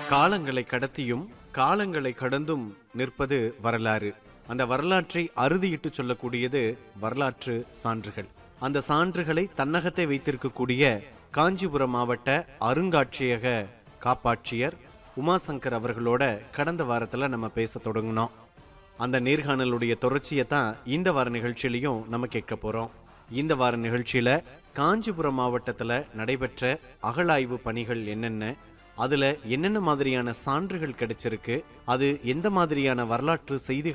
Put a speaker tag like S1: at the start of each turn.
S1: காலங்களை கடத்தியும் காலங்களை கடந்தும் நிற்பது வரலாறு அந்த வரலாற்றை அறுதியிட்டு சொல்லக்கூடியது வரலாற்று சான்றுகள் அந்த சான்றுகளை தன்னகத்தை வைத்திருக்கக்கூடிய காஞ்சிபுரம் மாவட்ட அருங்காட்சியக காப்பாட்சியர் உமாசங்கர் அவர்களோட கடந்த வாரத்துல நம்ம பேச தொடங்கினோம் அந்த நேர்காணலுடைய தொடர்ச்சியை தான் இந்த வார நிகழ்ச்சியிலையும் நம்ம கேட்க போறோம் இந்த வார நிகழ்ச்சியில காஞ்சிபுரம் மாவட்டத்துல நடைபெற்ற அகழாய்வு பணிகள் என்னென்ன அதுல என்னென்ன மாதிரியான சான்றுகள் கிடைச்சிருக்கு அது எந்த மாதிரியான வரலாற்று செய்திகள்